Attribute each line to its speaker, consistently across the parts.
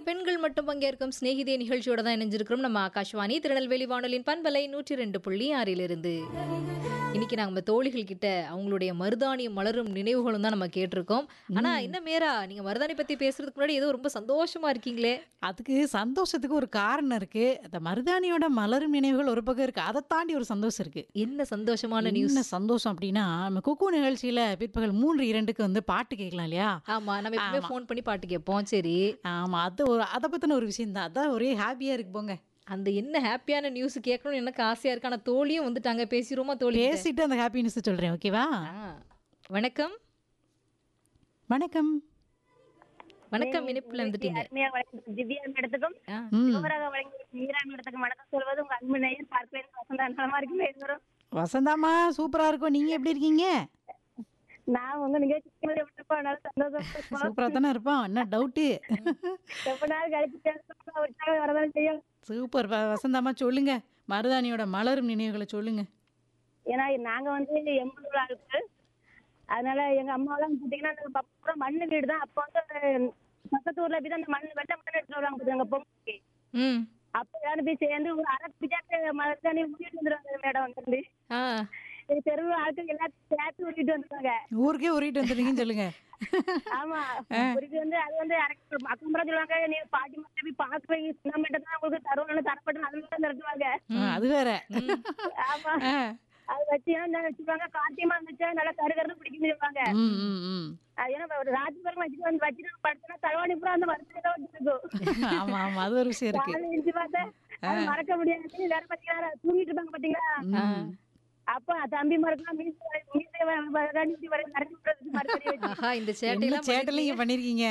Speaker 1: பெண்கள் மட்டும் பங்கேற்கும் சிநேகிதே நிகழ்ச்சியோட தான் இணைஞ்சிருக்கிறோம் நம்ம ஆகாஷ்வாணி திருநெல்வேலி வானொலியின் பண்பலை நூற்றி ரெண்டு புள்ளி ஆறிலிருந்து இன்னைக்கு நம்ம தோழிகள் கிட்ட அவங்களுடைய மருதாணியம் மலரும் நினைவுகளும் தான் நம்ம கேட்டிருக்கோம் ஆனா என்ன மேரா நீங்க மருதாணி பத்தி பேசுறதுக்கு முன்னாடி ஏதோ ரொம்ப சந்தோஷமா இருக்கீங்களே
Speaker 2: அதுக்கு சந்தோஷத்துக்கு ஒரு காரணம் இருக்கு அந்த மருதாணியோட மலரும் நினைவுகள் ஒரு பக்கம் இருக்கு அதை தாண்டி ஒரு சந்தோஷம் இருக்கு
Speaker 1: என்ன சந்தோஷமான நியூஸ்
Speaker 2: என்ன சந்தோஷம் அப்படின்னா நம்ம குக்கு நிகழ்ச்சியில பிற்பகல் மூன்று இரண்டுக்கு வந்து பாட்டு கேட்கலாம் இல்லையா
Speaker 1: ஆமா நம்ம எப்பவுமே ஃபோன் பண்ணி பாட்டு கேட்போம் சரி
Speaker 2: ஆமா அது ஒரு அதை பத்தின ஒரு விஷயம் தான் அதான் ஒரே ஹாப்பியா இருக்கு போங்க
Speaker 1: அந்த என்ன ஹாப்பியான நியூஸ் கேட்கணும்னு எனக்கு ஆசையா இருக்கு ஆனா தோழியும் வந்துட்டாங்க பேசிடுவோமா தோழி கிட்ட?
Speaker 2: பேசிட்டு அந்த ஹாப்பி நியூஸ் சொல்றேன் ஓகேவா
Speaker 1: ஆ. வணக்கம்
Speaker 2: வணக்கம்
Speaker 1: வணக்கம் இனிப்புல வந்துட்டீங்க
Speaker 3: அருமையா வழங்கிய திவ்யா மேடத்துக்கும்
Speaker 1: ஆ.
Speaker 2: ம்
Speaker 3: சிவராக வழங்கிய மீரா மேடத்துக்கும் வணக்கம் சொல்வது உங்க அன்பு நேயர் பார்ப்பேன் வசந்தா நலமா இருக்குமே எல்லாரும்
Speaker 2: வசந்தாமா சூப்பரா இருக்கும் நீங்க எப்படி இருக்கீங்க
Speaker 3: நான் உங்க நிகழ்ச்சி அதனால சந்தோஷம்
Speaker 2: சூப்பரா தானே இருப்போம் என்ன டவுட்டு
Speaker 3: ரொம்ப நாள் கழிச்சு அவருக்காக வரதான் செய்யும்
Speaker 2: சூப்பர் வ- வசந்தாம்மா சொல்லுங்க மருதாணியோட மலரும் நினைவுகளை சொல்லுங்க
Speaker 3: ஏன்னா நாங்க வந்து எண்பது ஆளுக்கு அதனால எங்க அம்மாவெல்லாம் பாத்தீங்கன்னா அந்த பக்கம் மண்ணு வீடு தான் அப்ப வந்து பக்கத்து ஊர்ல போய் தான் அந்த மண் வெள்ள மண் எடுத்துட்டு வருவாங்க பாத்துக்கோங்க பொங்கலுக்கு
Speaker 1: ம்
Speaker 3: அப்ப எல்லாரும் போய் சேர்ந்து ஒரு அரை பிடிச்சாக்கு மருதாணி ஊட்டிட்டு வந்துருவாங்க மேடம் வந்து
Speaker 1: ஆ
Speaker 3: தெருவு ஆட்கள் எல்லாத்தையும் சேர்த்து ஊட்டிட்டு வந்துருவாங்க
Speaker 2: ஊருக்கே உருகிட்டு வந்துருக்கீங்கன்னு சொல்லுங்க
Speaker 3: ஆமா இதுக்கு வந்து அது வந்து அக்கம்பரம் சொல்லுவாங்க நீ பாட்டி மட்டும் போய் பாக்குறீங்க சின்ன மட்டும் தான் உங்களுக்கு தருவோம் தரப்பட்டு அது மட்டும் நடத்துவாங்க
Speaker 2: ஆ, அது வேற
Speaker 3: ஆமா
Speaker 2: ஆ.
Speaker 3: அது வச்சு என்ன வச்சுப்பாங்க கார்த்தியமா வச்சா நல்லா கருகருன்னு பிடிக்குன்னு சொல்லுவாங்க
Speaker 2: ம், ம், ம்.
Speaker 3: அது ஏன்னா ஒரு ராஜி பரம் வச்சுட்டு வந்து வச்சுட்டு படுத்தா தலைவாணி பூரா அந்த வருஷத்துல தான் வச்சிருக்கும்
Speaker 2: ஆமா ஆமா அது ஒரு விஷயம் இருக்கு
Speaker 3: காலை எழுந்து பார்த்தா அது மறக்க முடியாது வேற பாத்தீங்களா தூங்கிட்டு இருப்பாங்க பாத்தீங்களா
Speaker 2: ம்.
Speaker 3: அப்ப தம்பி மறக்கலாம் மீசை மீசை கண்டிப்பி வர மறக்க முடியாது மறுபடியும் வச்சு
Speaker 1: ஆஹா இந்த
Speaker 2: என்ன
Speaker 1: சேட்டையெல்லாம்
Speaker 2: சேட்டெல்லாம் நீங்க பண்ணிருக்கீங்க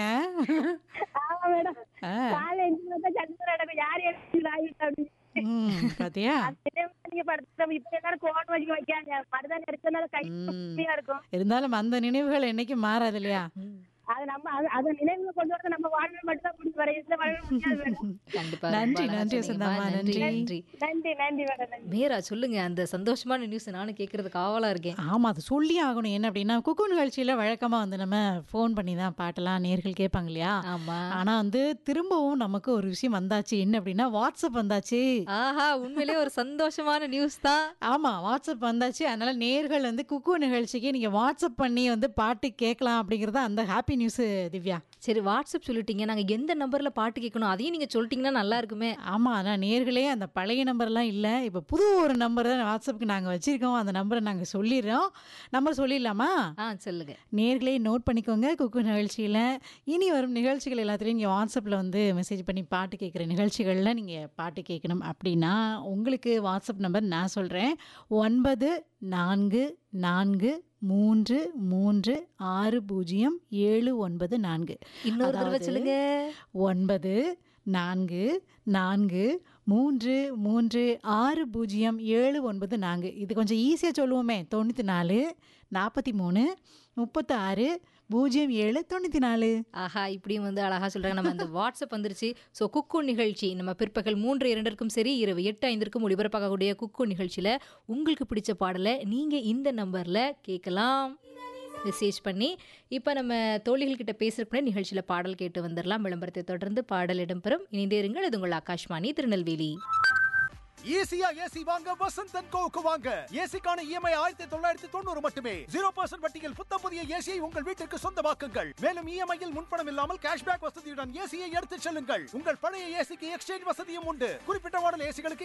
Speaker 3: ஆமா மேடம்
Speaker 2: ஆ.
Speaker 3: காலை எழுந்து பார்த்தா சந்திர நடக்கும் யார் எழுந்து ஆகிட்டு அப்படின்னு
Speaker 2: ம், பாத்தியா
Speaker 3: நீங்க படுத்த இப்ப எல்லாரும் கோன் வச்சு வைக்காங்க மருதாணி இருக்கனால கை
Speaker 2: ம்.
Speaker 3: குப்பியா இருக்கும்
Speaker 2: இருந்தாலும் அந்த நினைவுகள் என்னைக்கும் மாறாது இல்லையா
Speaker 3: அது நம்ம அது- அது நினைவுல கொண்டு வரது நம்ம வாழ்வில் மட்டும் தான் முடிஞ்சு வர இதுல வாழ முடியாது மேடம்
Speaker 1: கண்டிப்பா
Speaker 2: நன்றி,
Speaker 1: ரொம்ப அழகா
Speaker 2: நன்றி
Speaker 1: சொன்னீங்கம்மா.
Speaker 2: வசந்தாம்மா,
Speaker 1: நன்றி
Speaker 2: நன்றி.
Speaker 1: நன்றி
Speaker 3: நன்றி நன்றி மேடம் நன்றி
Speaker 1: மீரா சொல்லுங்க அந்த சந்தோஷமான நியூஸ் நானும் கேட்கறதுக்கு ஆவலா இருக்கேன்
Speaker 2: ஆமா அது சொல்லி ஆகணும் என்ன அப்படின்னா குக்கு நிகழ்ச்சியில வழக்கமா வந்து நம்ம ஃபோன் பண்ணி தான் பாட்டெல்லாம் நேர்கள் கேட்பாங்க இல்லையா
Speaker 1: ஆமா
Speaker 2: ஆனா வந்து திரும்பவும் நமக்கு ஒரு விஷயம் வந்தாச்சு என்ன அப்படின்னா வாட்ஸ்அப் வந்தாச்சு
Speaker 1: ஆஹா உண்மையிலேயே ஒரு சந்தோஷமான நியூஸ் தான்
Speaker 2: ஆமா வாட்ஸ்அப் வந்தாச்சு அதனால நேர்கள் வந்து குக்கு நிகழ்ச்சிக்கு நீங்க வாட்ஸ்அப் பண்ணி வந்து பாட்டு கேட்கலாம் அப்படிங்கறது அந்த ஹாப்பி நியூஸ் திவ்யா
Speaker 1: சரி வாட்ஸ்அப் சொல்லிட்டீங்க நாங்க எந்த நம்பர்ல பாட்டு கேட்கணும் அதையும் நீங்க சொல்லிட்டீங்கன்னா நல்லா இருக்குமே
Speaker 2: ஆமா ஆனா நேர்களே அந்த பழைய நம்பர்லாம் இல்ல இப்ப புது ஒரு நம்பர் தான் வாட்ஸ்அப்புக்கு நாங்க வச்சிருக்கோம் அந்த நம்பரை நாங்க சொல்லிடுறோம் நம்பர் சொல்லிடலாமா
Speaker 1: ஆ சொல்லுங்க
Speaker 2: நேர்களே நோட் பண்ணிக்கோங்க குக்கு நிகழ்ச்சியில் இனி வரும் நிகழ்ச்சிகள் எல்லாத்துலேயும் நீங்கள் வாட்ஸ்அப்பில் வந்து மெசேஜ் பண்ணி பாட்டு கேட்குற நிகழ்ச்சிகளில் நீங்கள் பாட்டு கேட்கணும் அப்படின்னா உங்களுக்கு வாட்ஸ்அப் நம்பர் நான் சொல்கிறேன் ஒன்பது நான்கு நான்கு மூன்று மூன்று ஆறு பூஜ்ஜியம் ஏழு ஒன்பது நான்கு
Speaker 1: இன்னொரு தடவை
Speaker 2: அதாவது
Speaker 1: சொல்லுங்க
Speaker 2: ஒன்பது நான்கு நான்கு மூன்று மூன்று ஆறு பூஜ்ஜியம் ஏழு ஒன்பது நான்கு இது கொஞ்சம் ஈஸியாக சொல்லுவோமே தொண்ணூற்றி நாலு நாற்பத்தி மூணு முப்பத்தி ஆறு பூஜ்ஜியம் ஏழு தொண்ணூற்றி நாலு
Speaker 1: ஆஹா இப்படியும் வந்து அழகா சொல்றாங்க நம்ம அந்த வாட்ஸ்அப் வந்துருச்சு ஸோ குக்கு நிகழ்ச்சி நம்ம பிற்பகல் மூன்று இரண்டிற்கும் சரி இரவு எட்டு ஐந்திற்கும் ஒளிபரப்பாகக்கூடிய குக்கு நிகழ்ச்சியில உங்களுக்கு பிடிச்ச பாடலை நீங்க இந்த நம்பர்ல கேட்கலாம் மெசேஜ் பண்ணி இப்போ நம்ம தோழிகள் கிட்ட பேசுறதுக்கு நிகழ்ச்சியில பாடல் கேட்டு வந்துடலாம் விளம்பரத்தை தொடர்ந்து பாடல் இடம்பெறும் இணைந்தே இருங்கள் இது உங்கள் ஆகாஷ்வாணி திருநெல்வேலி
Speaker 4: ஈஸியா ஏசி வாங்க வசந்த் அண்ட் கோவுக்கு வாங்க ஏசிக்கான இஎம்ஐ ஆயிரத்தி தொள்ளாயிரத்தி தொண்ணூறு மட்டுமே ஜீரோ பர்சன்ட் வட்டியில் புத்தம் புதிய ஏசியை உங்கள் வீட்டிற்கு சொந்தமாக்குங்கள் மேலும் இஎம்ஐயில் முன்பணம் இல்லாமல் கேஷ்பேக் வசதியுடன் ஏசியை எடுத்துச் செல்லுங்கள் உங்கள் பழைய ஏசிக்கு எக்ஸ்சேஞ்ச் வசதியும் உண்டு குறிப்பிட்ட மாடல் ஏசிகளுக்கு